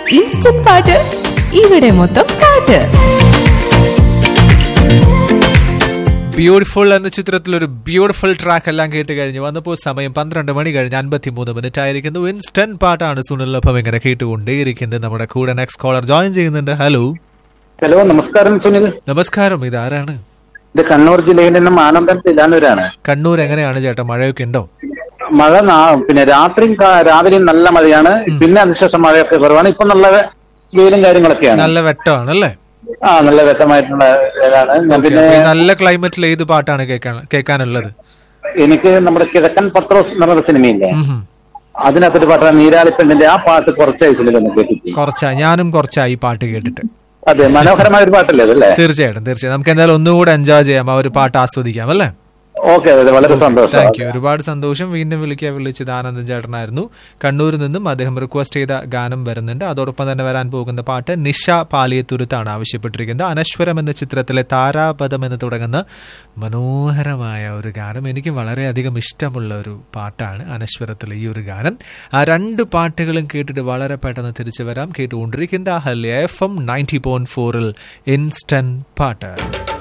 Instant പാട്ട് ഇവിടെ മൊത്തം പാട്ട് ബ്യൂട്ടിഫുൾ എന്ന ചിത്രത്തിൽ ഒരു ബ്യൂട്ടിഫുൾ ട്രാക്ക് എല്ലാം കേട്ട് കഴിഞ്ഞു വന്നപ്പോൾ സമയം പന്ത്രണ്ട് മണി കഴിഞ്ഞ് അൻപത്തിമൂന്ന് മിനിറ്റ് ആയിരിക്കുന്നു ഇൻസ്റ്റന്റ് പാട്ടാണ് സുനിലൊപ്പം ഇങ്ങനെ കേട്ടുകൊണ്ടേയിരിക്കുന്നത് നമ്മുടെ കൂടെ നെക്സ്റ്റ് കോളർ ജോയിൻ ചെയ്യുന്നുണ്ട് ഹലോ ഹലോ നമസ്കാരം സുനിൽ നമസ്കാരം ഇതാരാണ് ഇത് കണ്ണൂർ ജില്ലയിൽ നിന്നും ആനന്ദൻ തിലാനൂരാണ് കണ്ണൂർ എങ്ങനെയാണ് ചേട്ടാ മഴയൊക്കെ ഉണ്ടോ മഴ നാ- പിന്നെ രാത്രിയും കാ- രാവിലെയും നല്ല മഴയാണ് പിന്നെ അതിനുശേഷം മഴയൊക്കെ കുറവാണ് ഇപ്പൊ നല്ല വെയിലും കാര്യങ്ങളൊക്കെയാണ് നല്ല വെട്ടമാണ് അല്ലേ ആ നല്ല വ്യക്തമായിട്ടുള്ള ഇതാണ് ഞാൻ പിന്നെ അപ്പൊ ഈ നല്ല ക്ലൈമറ്റിൽ ഏത് പാട്ടാണ് കേൾക്കാൻ കേൾക്കാനുള്ളത് എനിക്ക് നമ്മുടെ കിഴക്കൻ പത്രോസ് എന്ന് പറഞ്ഞ സിനിമയില്ലേ ഉം ഹും. അതിനകത്തൊരു പാട്ടാണ് നീരാളിപ്പെണ്ണിന്റെ ആ പാട്ട് കുറച്ചായി സുനിൽ ഒന്ന് കേട്ടിട്ട് കുറച്ചാ ഞാനും കുറച്ചായി ഈ പാട്ട് കേട്ടിട്ട് അതെ മനോഹരമായ ഒരു പാട്ടല്ലേ അതല്ലേ തീർച്ചയായിട്ടും തീർച്ചയായും നമുക്ക് എന്തായാലും ഒന്നുകൂടെ എൻജോയ് ചെയ്യാം ആ ഒരു പാട്ട് ആസ്വദിക്കാം അല്ലേ ഓക്കെ അതെ വളരെ സന്തോഷം താങ്ക് യു ഒരുപാട് സന്തോഷം വീണ്ടും വിളിക്കാൻ വിളിച്ചത് ആനന്ദൻ ചേട്ടനായിരുന്നു കണ്ണൂരിൽ നിന്നും അദ്ദേഹം റിക്വസ്റ്റ് ചെയ്ത ഗാനം വരുന്നുണ്ട് അതോടൊപ്പം തന്നെ വരാൻ പോകുന്ന പാട്ട് നിഷ പാലിയത്തുരുത്താണ് ആവശ്യപ്പെട്ടിരിക്കുന്നത് അനശ്വരം എന്ന ചിത്രത്തിലെ താരാപദം എന്ന് തുടങ്ങുന്ന മനോഹരമായ ഒരു ഗാനം എനിക്ക് വളരെയധികം ഇഷ്ടമുള്ള ഒരു പാട്ടാണ് അനശ്വരത്തിലെ ഈ ഒരു ഗാനം ആ രണ്ട് പാട്ടുകളും കേട്ടിട്ട് വളരെ പെട്ടെന്ന് തിരിച്ചു വരാം കേട്ടുകൊണ്ടിരിക്കുന്ന ഹല്യ എഫ് എം നയൻറ്റി പോയിന്റ് ഫോറിൽ ഇൻസ്റ്റന്റ് പാട്ട്